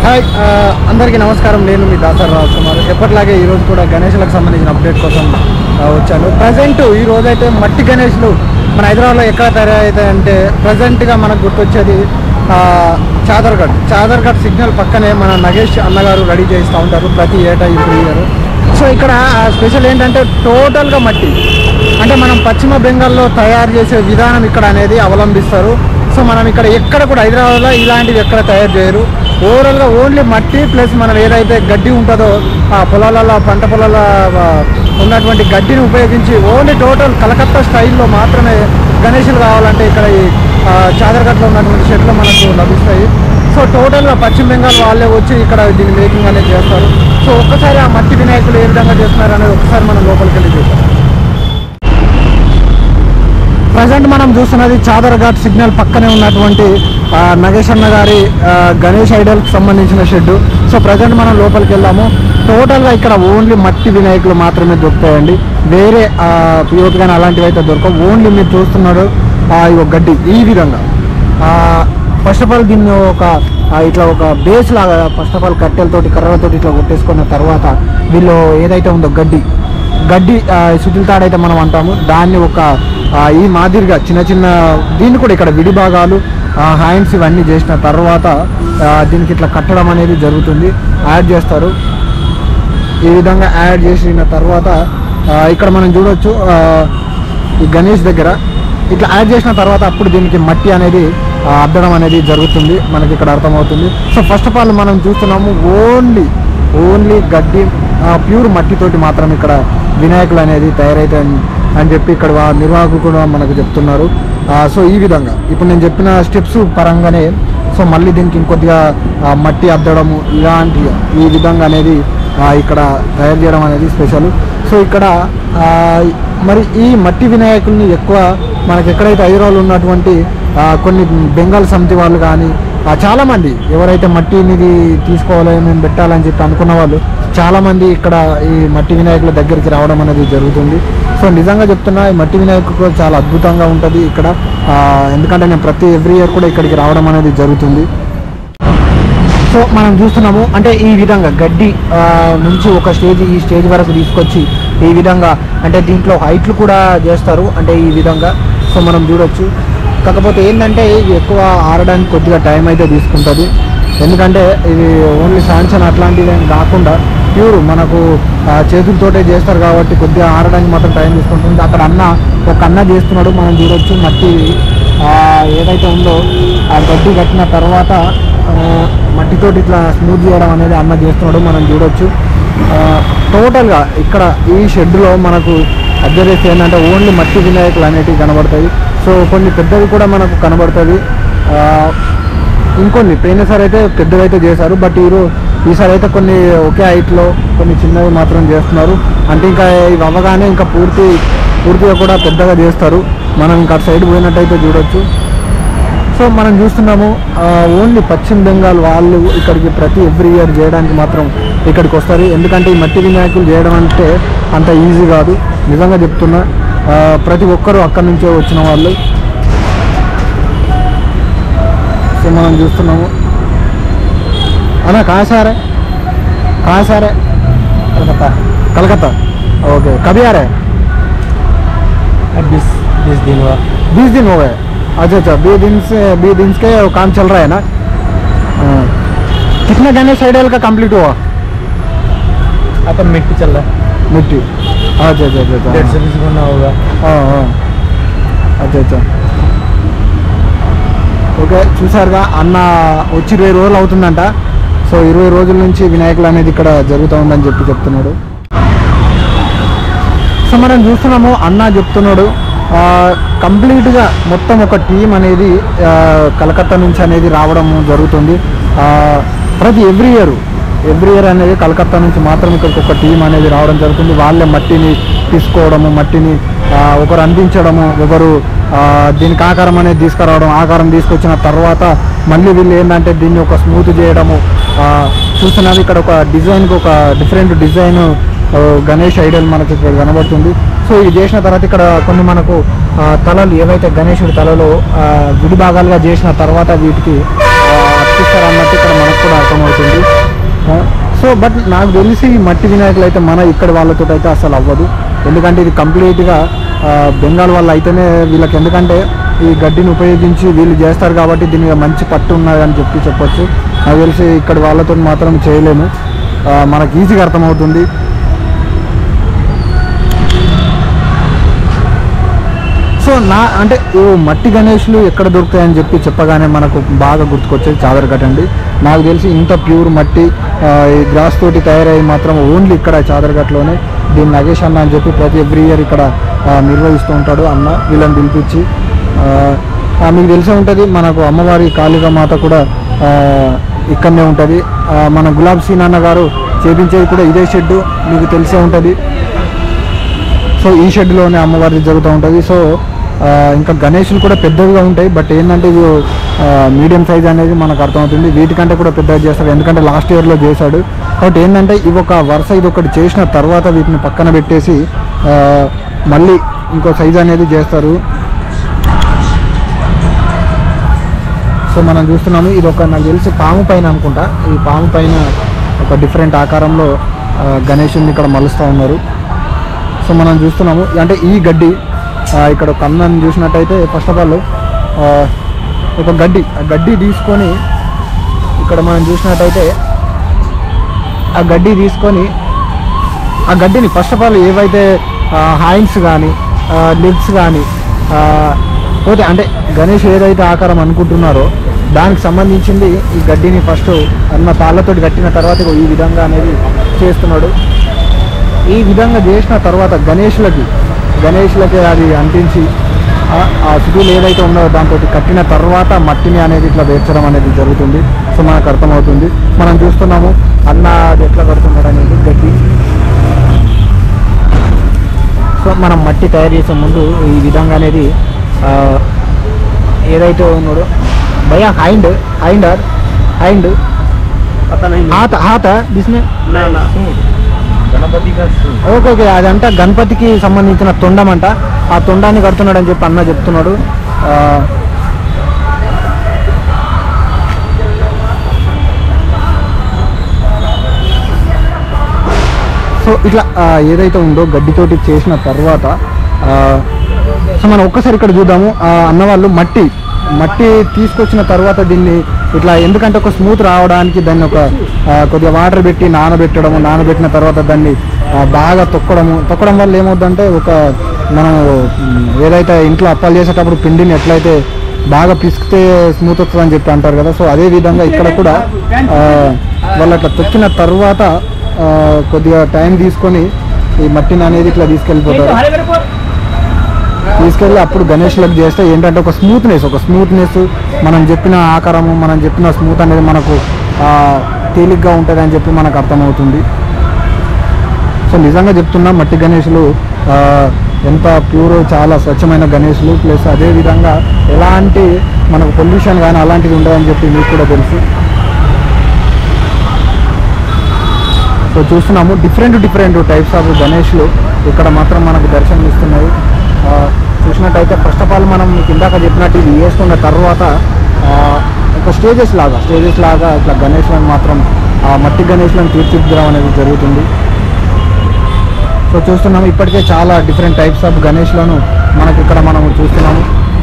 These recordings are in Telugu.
హాయ్ ఆ, అందరికీ నమస్కారం నేను మీ దాసర్ రావు కుమార్ ఎప్పటిలాగే ఈరోజు కూడా గణేష్లకు సంబంధించిన అప్డేట్ కోసం ఆ, వచ్చాను ప్రజెంట్ ఈ రోజైతే మట్టి గణేష్లు మన హైదరాబాద్లో ఎక్కడ తయారవుతాయంటే ప్రజెంట్గా మనకు గుర్తొచ్చేది ఆ, చాదర్గఢ్ చాదర్గఢ్ సిగ్నల్ పక్కనే మన నగేష్ అన్నగారు రెడీ చేస్తూ ఉంటారు ప్రతి ఏటా ఇప్పుడు ఇయర్ సో ఇక్కడ స్పెషల్ ఏంటంటే టోటల్గా మట్టి అంటే మనం పశ్చిమ బెంగాల్లో తయారు చేసే విధానం ఇక్కడ అనేది అవలంబిస్తారు సో మనం ఇక్కడ ఎక్కడ కూడా హైదరాబాద్లో ఇలాంటివి ఎక్కడ తయారు చేయరు ఓవరాల్గా ఓన్లీ మట్టి ప్లస్ మనం ఏదైతే గడ్డి ఉంటుందో ఆ పొలాలలో పంట పొలాల ఆ, ఉన్నటువంటి గడ్డిని ఉపయోగించి ఓన్లీ టోటల్ కలకత్తా స్టైల్లో మాత్రమే గణేషులు కావాలంటే ఇక్కడ ఈ ఆ, చాదర్ఘట్లో ఉన్నటువంటి షెడ్లు మనకు లభిస్తాయి సో టోటల్గా పశ్చిమ బెంగాల్ వాళ్ళే వచ్చి ఇక్కడ దీని మేకింగ్ అనేది చేస్తారు సో ఒక్కసారి ఆ మట్టి వినాయకులు ఏ విధంగా చేస్తున్నారు అనేది ఒకసారి మనం లోపలికి వెళ్ళి చూద్దాం ప్రజెంట్ మనం చూస్తున్నది చాదర్ ఘాట్ సిగ్నల్ పక్కనే ఉన్నటువంటి ఆ, నగేష్ అన్న గారి ఆ, గణేష్ ఐడల్కి సంబంధించిన షెడ్ సో ప్రజెంట్ మనం లోపలికి వెళ్దాము టోటల్గా ఇక్కడ ఓన్లీ మట్టి వినాయకులు మాత్రమే దొరుకుతాయండి వేరే పిఓపి కానీ అలాంటివి అయితే దొరకవు ఓన్లీ మీరు చూస్తున్నారు ఆ, ఇగో గడ్డి ఈ విధంగా ఫస్ట్ ఆఫ్ ఆల్ దీన్ని ఒక ఆ, ఇట్లా ఒక బేస్ లాగా ఫస్ట్ ఆఫ్ ఆల్ కట్టెలతోటి కర్రలతోటి ఇట్లా కొట్టేసుకున్న తర్వాత వీళ్ళు ఏదైతే ఉందో గడ్డి గడ్డి సుతిల్ తాడైతే మనం అంటాము దాన్ని ఒక ఆ, ఈ మాదిరిగా చిన్న చిన్న దీన్ని కూడా ఇక్కడ విడి భాగాలు హ్యాండ్స్ ఇవన్నీ చేసిన తర్వాత ఆ, దీనికి ఇట్లా కట్టడం అనేది జరుగుతుంది యాడ్ చేస్తారు ఈ విధంగా యాడ్ చేసిన తర్వాత ఆ, ఇక్కడ మనం చూడొచ్చు ఆ, ఈ గణేష్ దగ్గర ఇట్లా యాడ్ చేసిన తర్వాత అప్పుడు దీనికి మట్టి అనేది ఆ, అద్దడం అనేది జరుగుతుంది మనకి ఇక్కడ అర్థమవుతుంది సో ఫస్ట్ ఆఫ్ ఆల్ మనం చూస్తున్నాము ఓన్లీ ఓన్లీ గడ్డి ప్యూర్ మట్టితోటి మాత్రం ఇక్కడ వినాయకులు అనేది తయారైతాయి అని చెప్పి ఇక్కడ వా- నిర్వాహకులు కూడా మనకు చెప్తున్నారు ఆ, సో ఈ విధంగా ఇప్పుడు నేను చెప్పిన స్టెప్స్ పరంగానే సో మళ్ళీ దీనికి ఇంకొద్దిగా ఆ, మట్టి అద్దడము ఇలాంటి ఈ విధంగా అనేది ఆ, ఇక్కడ తయారు చేయడం అనేది స్పెషల్ సో ఇక్కడ ఆ, మరి ఈ మట్టి వినాయకుల్ని ఎక్కువ మనకి ఎక్కడైతే హైదరాబాద్లో ఉన్నటువంటి ఆ, కొన్ని బెంగాల్ సమితి వాళ్ళు కానీ ఆ, చాలామంది ఎవరైతే మట్టిని తీసుకోవాలి మేము పెట్టాలని చెప్పి అనుకున్న వాళ్ళు చాలామంది ఇక్కడ ఈ మట్టి వినాయకుల దగ్గరికి రావడం అనేది జరుగుతుంది సో నిజంగా చెప్తున్నా ఈ మట్టి వినాయకుడు కూడా చాలా అద్భుతంగా ఉంటుంది ఇక్కడ ఆ, ఎందుకంటే నేను ప్రతి ఎవ్రీ ఇయర్ కూడా ఇక్కడికి రావడం అనేది జరుగుతుంది సో మనం చూస్తున్నాము అంటే ఈ విధంగా గడ్డి ఆ, నుంచి ఒక స్టేజ్ ఈ స్టేజ్ వరకు తీసుకొచ్చి ఈ విధంగా అంటే దీంట్లో హైట్లు కూడా చేస్తారు అంటే ఈ విధంగా సో మనం చూడొచ్చు కాకపోతే ఏంటంటే ఇది ఎక్కువ ఆరడానికి కొద్దిగా టైం అయితే తీసుకుంటుంది ఎందుకంటే ఇది ఓన్లీ శాంక్షన్ అట్లాంటిది ఏం కాకుండా ప్యూర్ మనకు ఆ, చేతులతోటే చేస్తారు కాబట్టి కొద్దిగా ఆరడానికి మాత్రం టైం తీసుకుంటుంది అక్కడ అన్న ఒక అన్న చేస్తున్నాడు మనం చూడొచ్చు మట్టి ఆ, ఏదైతే ఉందో ఆ గడ్డి కట్టిన తర్వాత ఆ, మట్టితోటి ఇట్లా స్మూత్ చేయడం అనేది అన్న చేస్తున్నాడు మనం చూడొచ్చు ఆ, టోటల్గా ఇక్కడ ఈ షెడ్లో మనకు అబ్జర్వ్ చేస్తే ఏంటంటే ఓన్లీ మట్టి వినాయకులు అనేటివి కనబడతాయి సో కొన్ని పెద్దవి కూడా మనకు కనబడుతుంది ఆ, ఇంకొన్ని పోయినసారి అయితే పెద్దవి అయితే చేశారు బట్ ఈరో ఈసారి అయితే కొన్ని ఒకే హైట్లో కొన్ని చిన్నవి మాత్రం చేస్తున్నారు అంటే ఇంకా ఇవి అవ్వగానే ఇంకా పూర్తి పూర్తిగా కూడా పెద్దగా చేస్తారు మనం ఇంకా అటు సైడ్ పోయినట్టయితే చూడొచ్చు సో మనం చూస్తున్నాము ఆ, ఓన్లీ పశ్చిమ బెంగాల్ వాళ్ళు ఇక్కడికి ప్రతి ఎవ్రీ ఇయర్ చేయడానికి మాత్రం ఇక్కడికి వస్తారు ఎందుకంటే ఈ మట్టి వినాయకులు చేయడం అంటే అంత ఈజీ కాదు నిజంగా చెప్తున్నా ఆ, ప్రతి ఒక్కరూ అక్కడి నుంచే వచ్చిన వాళ్ళు సో మనం చూస్తున్నాము అన్నా कहाँ से आ रहे कहाँ से आ रहे कलकत्ता कलकत्ता ओके कभी आ रहे बीस बीस दिन हुआ बीस दिन हो गए अच्छा अच्छा बीस दिन से बीस दिन के काम चल रहा है ना हाँ। कितने गणेश आइडल का कंप्लीट हुआ अपन मिट्टी चल रहा है मिट्टी अच्छा अच्छा अच्छा अच्छा डेढ़ सौ बीस गुना होगा हाँ, हाँ। अच्छा अच्छा ఓకే చూసారుగా అన్న వచ్చి ఇరవై రోజులు అవుతుందంట సో ఇరవై రోజుల నుంచి వినాయకులు అనేది ఇక్కడ జరుగుతూ ఉందని చెప్పి చెప్తున్నాడు సో మనం చూస్తున్నాము అన్న చెప్తున్నాడు ఆ, కంప్లీట్గా మొత్తం ఒక టీం అనేది ఆ, కలకత్తా నుంచి అనేది రావడం జరుగుతుంది ఆ, ప్రతి ఎవ్రీ ఇయర్ ఎవ్రీ ఇయర్ అనేది కలకత్తా నుంచి మాత్రం ఇక్కడికి ఒక టీం అనేది రావడం జరుగుతుంది వాళ్ళే మట్టిని తీసుకోవడము మట్టిని ఆ, ఒకరు అందించడము ఒకరు ఆ, దీనికి ఆకారం అనేది తీసుకురావడం ఆకారం తీసుకొచ్చిన తర్వాత మళ్ళీ వీళ్ళు ఏంటంటే దీన్ని ఒక స్మూత్ చేయడము ఆ, చూస్తున్నాము ఇక్కడ ఒక డిజైన్కి ఒక డిఫరెంట్ డిజైన్ ఆ, గణేష్ ఐడల్ మనకి ఇక్కడ కనబడుతుంది సో ఇది చేసిన తర్వాత ఇక్కడ కొన్ని మనకు ఆ, తలలు ఏవైతే గణేశుడి తలలో ఆ, విడి భాగాలుగా చేసిన తర్వాత వీటికి ఆ, అర్పిస్తారు అన్నట్టు ఇక్కడ మనకు కూడా అర్థమవుతుంది సో బట్ నాకు తెలిసి ఈ మట్టి వినాయకులు అయితే మన ఇక్కడ వాళ్ళతో అయితే అసలు అవ్వదు ఎందుకంటే ఇది కంప్లీట్గా బెంగాల్ వాళ్ళు అయితేనే వీళ్ళకి ఎందుకంటే ఈ గడ్డిని ఉపయోగించి వీళ్ళు చేస్తారు కాబట్టి దీని మీద మంచి పట్టు ఉన్నది అని చెప్పి చెప్పొచ్చు నాకు తెలిసి ఇక్కడ వాళ్ళతో మాత్రం చేయలేము ఆ, మనకి ఈజీగా అర్థమవుతుంది సో నా అంటే ఈ మట్టి గణేష్లు ఎక్కడ దొరుకుతాయని చెప్పి చెప్పగానే మనకు బాగా గుర్తుకొచ్చేది చాదరగట్ అండి నాకు తెలిసి ఇంత ప్యూర్ మట్టి ఆ, ఈ గ్రాస్ తోటి తయారయ్యి మాత్రం ఓన్లీ ఇక్కడ చాదరగట్లోనే దీన్ని నగేష్ అన్న అని చెప్పి ప్రతి ఎవ్రీ ఇయర్ ఇక్కడ ఆ, నిర్వహిస్తూ ఉంటాడు అన్న వీళ్ళని పిలిపించి ఆ, ఆ, మీకు తెలిసే ఉంటుంది మనకు అమ్మవారి కాళికా మాత కూడా ఆ, ఇక్కడనే ఉంటుంది ఆ, మన గులాబ్ సీనాన్న గారు చేపించేది కూడా ఇదే షెడ్ మీకు తెలిసే ఉంటుంది సో ఈ షెడ్లోనే అమ్మవారిది జరుగుతూ ఉంటుంది సో ఆ, ఇంకా గణేషులు కూడా పెద్దవిగా ఉంటాయి బట్ ఏంటంటే ఇది మీడియం సైజ్ అనేది మనకు అర్థమవుతుంది వీటికంటే కూడా పెద్దగా చేస్తారు ఎందుకంటే లాస్ట్ ఇయర్లో చేశాడు కాబట్టి ఏంటంటే ఇవి ఒక వరుస ఇది ఒకటి చేసిన తర్వాత వీటిని పక్కన పెట్టేసి ఆ, మళ్ళీ ఇంకో సైజ్ అనేది చేస్తారు సో మనం చూస్తున్నాము ఇది ఒక నాకు తెలిసి పాము పైన అనుకుంటా ఈ పాము పైన ఒక డిఫరెంట్ ఆకారంలో ఆ, గణేషుని ఇక్కడ మలుస్తూ ఉన్నారు సో మనం చూస్తున్నాము అంటే ఈ గడ్డి ఆ, ఇక్కడ ఒక అన్నని చూసినట్టయితే ఫస్ట్ ఆఫ్ ఆల్ ఒక గడ్డి ఆ గడ్డి తీసుకొని ఇక్కడ మనం చూసినట్టయితే ఆ గడ్డి తీసుకొని ఆ గడ్డిని ఫస్ట్ ఆఫ్ ఆల్ ఏవైతే హ్యాండ్స్ కానీ లెగ్స్ కానీ పోతే అంటే గణేష్ ఏదైతే ఆకారం అనుకుంటున్నారో దానికి సంబంధించింది ఈ గడ్డిని ఫస్ట్ అన్న తాళ్ళతోటి కట్టిన తర్వాత ఇగో ఈ విధంగా అనేది చేస్తున్నాడు ఈ విధంగా చేసిన తర్వాత గణేష్లకి గణేష్లకి అది అంటించి ఆ- ఆ సిటీలు ఏదైతే ఉన్నదో దాంతో కట్టిన తర్వాత మట్టిని అనేది ఇట్లా వేర్చడం అనేది జరుగుతుంది సో మనకు అర్థమవుతుంది మనం చూస్తున్నాము అన్న అది ఎట్లా కడుతున్నాడు అనేది గడ్డి సో మనం మట్టి తయారు చేసే ముందు ఈ విధంగా అనేది ఆ, ఏదైతే ఉన్నాడో భయ హైండ్ హైండర్ హైండ్ पता नहीं హాత హాత దిస్మే ना ना गणपति का सूट ఓకే ఓకే అదంట గణపతికి సంబంధించిన తొండం అంట ఆ తొండాన్ని కడుతున్నాడు అని చెప్పి అన్న చెప్తున్నాడు ఆ, సో ఇట్లా ఆ, ఏదైతే ఉందో గడ్డితోటి చేసిన తర్వాత ఆ, సో మనం ఒక్కసారి ఇక్కడ చూద్దాము ఆ అన్న వాళ్ళు మట్టి మట్టి తీసుకొచ్చిన తర్వాత దీన్ని ఇట్లా ఎందుకంటే ఒక స్మూత్ రావడానికి దాన్ని ఒక ఆ, కొద్దిగా వాటర్ పెట్టి నానబెట్టడము నానబెట్టిన తర్వాత దాన్ని ఆ, బాగా తొక్కడము తొక్కడం వల్ల ఏమవుతుందంటే ఒక మనం మ్, ఏదైతే ఇంట్లో అప్పాలు చేసేటప్పుడు పిండిని ఎట్లయితే బాగా పిసికితే స్మూత్ వస్తుంది అని చెప్పి అంటారు కదా సో అదే విధంగా ఇక్కడ కూడా ఆ, వాళ్ళు అట్లా తొక్కిన తర్వాత ఆ, కొద్దిగా టైం తీసుకొని ఈ మట్టిని అనేది ఇట్లా తీసుకెళ్ళిపోతారు తీసుకెళ్ళి అప్పుడు గణేష్లకు చేస్తే ఏంటంటే ఒక స్మూత్నెస్ ఒక స్మూత్నెస్ మనం చెప్పిన ఆకారము మనం చెప్పిన స్మూత్ అనేది మనకు ఆ, తేలిగ్గా ఉంటుంది అని చెప్పి మనకు అర్థమవుతుంది సో నిజంగా చెప్తున్నా మట్టి గణేషులు ఆ, ఎంత ప్యూర్ చాలా స్వచ్ఛమైన గణేషులు ప్లస్ అదే విధంగా ఎలాంటి మనకు పొల్యూషన్ కానీ అలాంటిది ఉండదని చెప్పి మీకు కూడా తెలుసు సో చూస్తున్నాము డిఫరెంట్ డిఫరెంట్ టైప్స్ ఆఫ్ గణేష్లు ఇక్కడ మాత్రం మనకు దర్శనం ఇస్తున్నాయి ఆ, చూసినట్టయితే ఫస్ట్ ఆఫ్ ఆల్ మనం మీకు ఇందాక చెప్పినట్టు ఇది వేసుకున్న తర్వాత ఆ, ఒక స్టేజెస్ లాగా స్టేజెస్ లాగా ఇట్లా గణేష్లను మాత్రం ఆ మట్టి గణేష్లను తీర్చిదిద్దడం అనేది జరుగుతుంది సో చూస్తున్నాము ఇప్పటికే చాలా డిఫరెంట్ టైప్స్ ఆఫ్ గణేష్లను మనకి ఇక్కడ మనం చూస్తున్నాము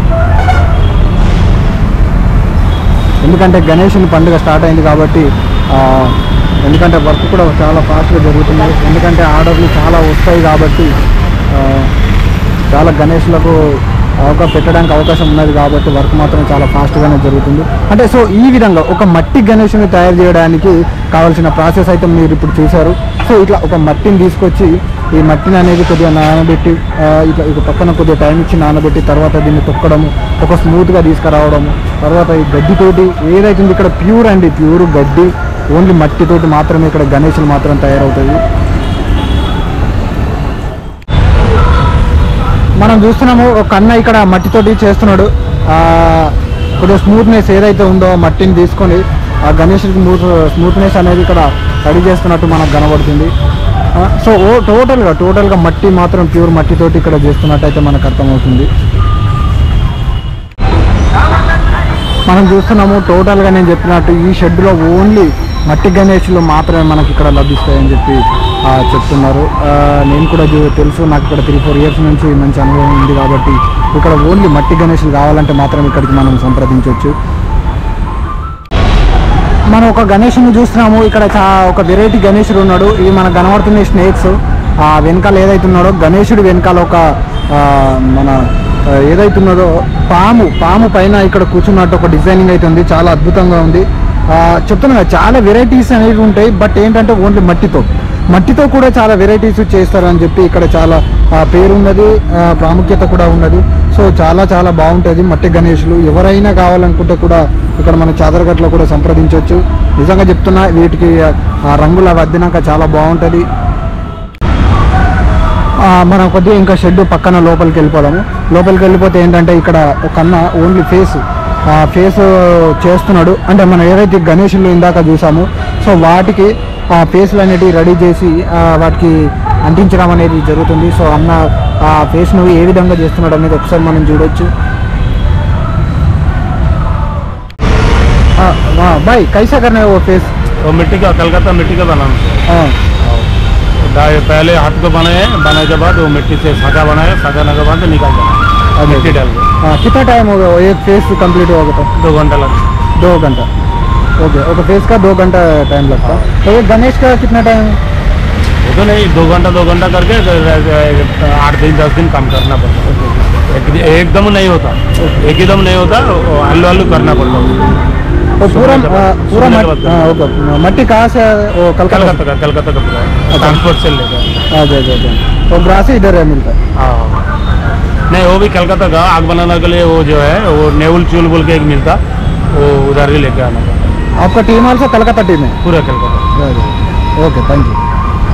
ఎందుకంటే గణేషుని పండుగ స్టార్ట్ అయింది కాబట్టి ఆ, ఎందుకంటే వర్క్ కూడా చాలా ఫాస్ట్గా జరుగుతుంది ఎందుకంటే ఆర్డర్లు చాలా వస్తాయి కాబట్టి ఆ, చాలా గణేష్లకు అవకాశం పెట్టడానికి అవకాశం ఉన్నది కాబట్టి వర్క్ మాత్రం చాలా ఫాస్ట్గానే జరుగుతుంది అంటే సో ఈ విధంగా ఒక మట్టి గణేషుని తయారు చేయడానికి కావాల్సిన ప్రాసెస్ అయితే మీరు ఇప్పుడు చూశారు సో ఇట్లా ఒక మట్టిని తీసుకొచ్చి ఈ మట్టిని అనేది కొద్దిగా నానబెట్టి ఆ, ఇట్లా ఇక పక్కన కొద్దిగా టైం ఇచ్చి నానబెట్టి తర్వాత దీన్ని తొక్కడము ఒక స్మూత్గా తీసుకురావడము తర్వాత ఈ గడ్డితోటి ఏదైతే ఉందో ఇక్కడ ప్యూర్ అండి ప్యూర్ గడ్డి ఓన్లీ మట్టితోటి మాత్రమే ఇక్కడ గణేషులు మాత్రం తయారవుతాయి మనం చూస్తున్నాము ఒక అన్న ఇక్కడ మట్టితోటి చేస్తున్నాడు ఆ, కొద్దిగా స్మూత్నెస్ ఏదైతే ఉందో ఆ మట్టిని తీసుకొని ఆ గణేషుడికి స్మూత్ స్మూత్నెస్ అనేది ఇక్కడ రెడీ చేస్తున్నట్టు మనకు కనబడుతుంది ఆ, సో ఓ టోటల్గా టోటల్గా మట్టి మాత్రం ప్యూర్ మట్టితోటి ఇక్కడ చేస్తున్నట్టు అయితే మనకు అర్థమవుతుంది మనం చూస్తున్నాము టోటల్గా నేను చెప్పినట్టు ఈ షెడ్లో ఓన్లీ మట్టి గణేష్లు మాత్రమే మనకి ఇక్కడ లభిస్తాయని చెప్పి ఆ, చెప్తున్నారు ఆ, నేను కూడా చూ- తెలుసు నాకు ఇక్కడ త్రీ ఫోర్ ఇయర్స్ నుంచి మంచి అనుభవం ఉంది కాబట్టి ఇక్కడ ఓన్లీ మట్టి గణేష్లు కావాలంటే మాత్రం ఇక్కడికి మనం సంప్రదించవచ్చు మనం ఒక గణేషుని చూస్తున్నాము ఇక్కడ చా ఒక వెరైటీ గణేశుడు ఉన్నాడు ఇవి మనకు కనబడుతున్నాయి స్నేక్స్ ఆ వెనకాల ఏదైతే ఉన్నాడో గణేశుడి వెనకాల ఒక ఆ, మన ఆ, ఏదైతే ఉన్నదో పాము పాము పైన ఇక్కడ కూర్చున్నట్టు ఒక డిజైనింగ్ అయితే ఉంది చాలా అద్భుతంగా ఉంది ఆ, చెప్తున్నా కదా, చాలా వెరైటీస్ అనేవి ఉంటాయి బట్ ఏంటంటే ఓన్లీ మట్టితో మట్టితో కూడా చాలా వెరైటీస్ చేస్తారని చెప్పి ఇక్కడ చాలా ఆ, పేరు ఉన్నది ఆ, ప్రాముఖ్యత కూడా ఉన్నది సో చాలా చాలా బాగుంటుంది మట్టి గణేషులు ఎవరైనా కావాలనుకుంటే కూడా ఇక్కడ మన చాదరగట్లో కూడా సంప్రదించవచ్చు నిజంగా చెప్తున్నా వీటికి ఆ రంగులు అవి అద్దినాక చాలా బాగుంటుంది ఆ, మనం కొద్దిగా ఇంకా షెడ్ పక్కన లోపలికి వెళ్ళిపోదాము లోపలికి వెళ్ళిపోతే ఏంటంటే ఇక్కడ ఒక అన్న ఓన్లీ ఫేస్ ఫేస్ చేస్తున్నాడు అంటే మనం ఏవైతే గణేషులు ఇందాక చూసాము సో వాటికి ఆ ఫేస్లు అనేటివి రెడీ చేసి ఆ, వాటికి అంటించడం అనేది జరుగుతుంది సో అన్న ఆ ఫేస్ను ఏ విధంగా చేస్తున్నాడు అనేది ఒకసారి మనం చూడొచ్చు బాయ్ కైసా కర్నే ఓ ఫేస్ वो मिट्टी का कलकत्ता मिट्टी का बनाना दा- पहले हाथ को बनाए बनाने के बाद वो मिट्टी से साजा बनाए साजाने के बाद निकाल देना अरे। मिट्टी डाल के कितना टाइम होगा वो एक फेस कंप्लीट होगा तो दो घंटा लग दो घंटा ओके ओके फेस का दो घंटा टाइम लगता है तो ये गणेश का कितना टाइम वो तो नहीं दो घंटा दो घंटा करके आठ दिन दस दिन काम करना पड़ता है एक, एकदम नहीं होता एक ही दम नहीं होता वो हल्लू हल्लू करना पड़ता है तो पूरा सुबह के आ, बाद- पूरा सुबह के मट- बाद हाँ, ओके मट्टी कहाँ से है? वो कलकत्ता कलकत्ता का कलकत्ता का पूरा ट्रांसपोर्ट से लेकर अच्छा अच्छा अच्छा तो ग्रास ही इधर है मिलता है हाँ नहीं वो भी कलकत्ता का आग बनाने के लिए वो जो है वो नेवल चूल बोल के एक मिलता वो उधर ही लेके आना पड़ता आपका टीम ऑल्सो कलकत्ता टीम है पूरा Calcutta okay thank you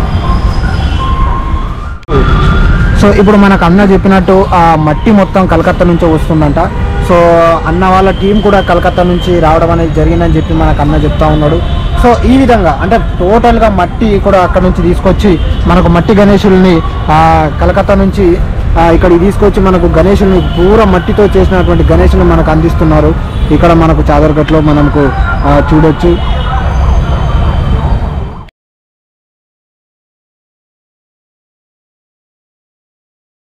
so ఇప్పుడు మనకు అన్న చెప్పినట్టు ఆ మట్టి మొత్తం కలకత్తా నుంచే వస్తుందంట సో అన్న వాళ్ళ టీం కూడా కలకత్తా నుంచి రావడం అనేది జరిగిందని చెప్పి మనకు అన్న చెప్తా ఉన్నాడు సో ఈ విధంగా అంటే టోటల్గా మట్టి కూడా అక్కడ నుంచి తీసుకొచ్చి మనకు మట్టి గణేశుల్ని ఆ, కలకత్తా నుంచి ఆ, ఇక్కడికి తీసుకొచ్చి మనకు గణేశుల్ని పూర మట్టితో చేసినటువంటి గణేశులు మనకు అందిస్తున్నారు ఇక్కడ మనకు చాదర్గట్లో మనకు ఆ, చూడొచ్చు